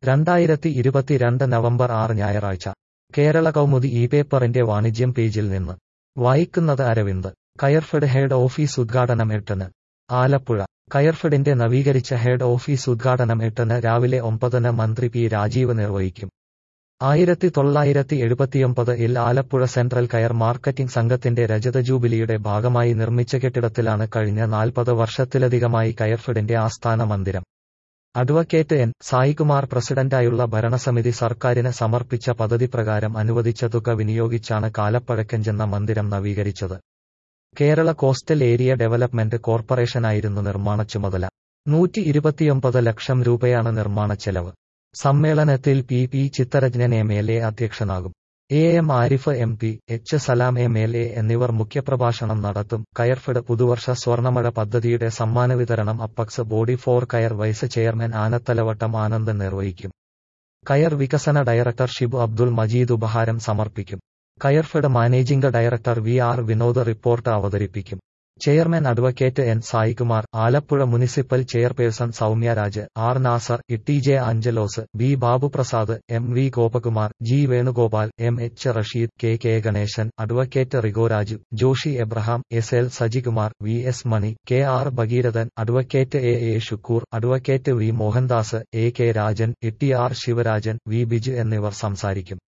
രണ്ടായിരത്തി ഇരുപത്തിരണ്ട് നവംബർ ആറ് ഞായറാഴ്ച കേരള കൗമുദി ഇ പേപ്പറിന്റെ വാണിജ്യം പേജിൽ നിന്ന് വായിക്കുന്നത് അരവിന്ദ് കയർഫെഡ് ഹെഡ് ഓഫീസ് ഉദ്ഘാടനം എട്ടിന് ആലപ്പുഴ കയർഫെഡിന്റെ നവീകരിച്ച ഹെഡ് ഓഫീസ് ഉദ്ഘാടനം എട്ടിന് രാവിലെ ഒമ്പതിന് മന്ത്രി പി രാജീവ് നിർവഹിക്കും ആയിരത്തി തൊള്ളായിരത്തി എഴുപത്തിയൊമ്പത് ഇൽ ആലപ്പുഴ സെൻട്രൽ കയർ മാർക്കറ്റിംഗ് സംഘത്തിന്റെ രജത ജൂബിലിയുടെ ഭാഗമായി നിർമ്മിച്ച കെട്ടിടത്തിലാണ് കഴിഞ്ഞ നാൽപ്പത് വർഷത്തിലധികമായി കയർഫെഡിന്റെ ആസ്ഥാന മന്ദിരം അഡ്വക്കേറ്റ് എൻ സായികുമാർ പ്രസിഡന്റായുള്ള ഭരണസമിതി സർക്കാരിന് സമർപ്പിച്ച പദ്ധതി പ്രകാരം അനുവദിച്ച തുക വിനിയോഗിച്ചാണ് കാലപ്പഴക്കഞ്ചെന്ന മന്ദിരം നവീകരിച്ചത് കേരള കോസ്റ്റൽ ഏരിയ ഡെവലപ്മെന്റ് കോർപ്പറേഷനായിരുന്നു നിർമ്മാണ ചുമതല നൂറ്റി ഇരുപത്തിയൊമ്പത് ലക്ഷം രൂപയാണ് നിർമ്മാണ ചെലവ് സമ്മേളനത്തിൽ P P Chittaranjan M L A അധ്യക്ഷനാകും A M Arif M P H Salam M L A എന്നിവർ മുഖ്യപ്രഭാഷണം നടത്തും കയർഫെഡ് പുതുവർഷ സ്വർണമഴ പദ്ധതിയുടെ സമ്മാന വിതരണം apex body for coir vice chairman Anathalavattom Anandan നിർവഹിക്കും കയർ വികസന ഡയറക്ടർ ഷിബു അബ്ദുൾ മജീദ് ഉപഹാരം സമർപ്പിക്കും Coirfed managing director V R Vinod report അവതരിപ്പിക്കും chairman advocate N Saikumar Alappuzha municipal chairperson Soumya Raj R Nasar Itty J Anchalose B Babuprasad M V Gopakumar G Venugopal M H Rasheed K K Ganesan advocate Rigoraju Joshy Abraham S L Sajikumar V S Mani K R Bhagirathan advocate A A Shukoor advocate V Mohandas A K Rajan Itty R Sivarajan V Biju എന്നിവർ സംസാരിക്കും